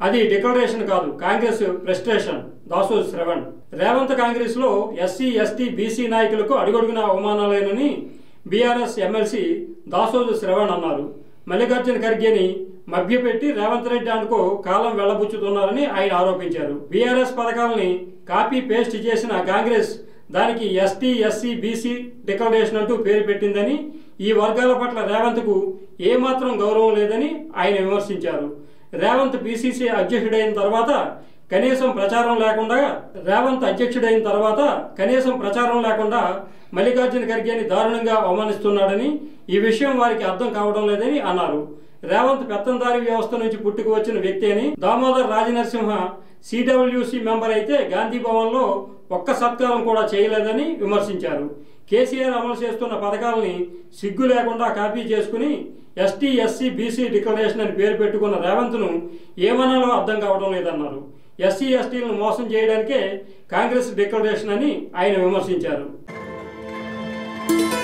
అది డిక్లరేషన్ కాదు కాంగ్రెస్ ప్రెస్టేషన్ దాసోజు శ్రవణ్ రేవంత్ కాంగ్రెస్ లో ఎస్సీ ఎస్టీ బీసీ నాయకులకు అడుగడుగున అవమానాలేనని బీఆర్ఎస్ ఎమ్మెల్సీ దాసోజు శ్రవణ్ అన్నారు మల్లికార్జున ఖర్గేని మభ్యపెట్టి రేవంత్ రెడ్డి అనుకో కాలం వెళ్లబుచ్చుతున్నారని ఆయన ఆరోపించారు బీఆర్ఎస్ పథకాలని కాపీ పేస్ట్ చేసిన కాంగ్రెస్ దానికి ఎస్టీ ఎస్సీ బీసీ డిక్లరేషన్ అంటూ పేరు పెట్టిందని ఈ వర్గాల పట్ల రేవంత్కు ఏమాత్రం గౌరవం లేదని ఆయన విమర్శించారు రేవంత్ బీసీసీ అధ్యక్షుడైన తర్వాత కనీసం ప్రచారం లేకుండా రేవంత్ అధ్యక్షుడైన తర్వాత కనీసం ప్రచారం లేకుండా మల్లికార్జున ఖర్గేని దారుణంగా అవమానిస్తున్నాడని ఈ విషయం వారికి అర్థం కావడం లేదని అన్నారు రేవంత్ పెత్తందారి వ్యవస్థ నుంచి పుట్టుకు వచ్చిన వ్యక్తి అని దామోదర్ రాజనరసింహ సిడబ్ల్యూసి మెంబర్ అయితే గాంధీ భవన్లో ఒక్క సత్కారం కూడా చేయలేదని విమర్శించారు కేసీఆర్ అమలు చేస్తున్న పథకాలని సిగ్గు లేకుండా కాపీ చేసుకుని ఎస్టీ ఎస్సీ బీసీ డిక్లరేషన్ అని పేరు పెట్టుకున్న రేవంత్ను ఏమనాలో అర్థం కావడం లేదన్నారు ఎస్సీ ఎస్టీలను మోసం చేయడానికే కాంగ్రెస్ డిక్లరేషన్ అని ఆయన విమర్శించారు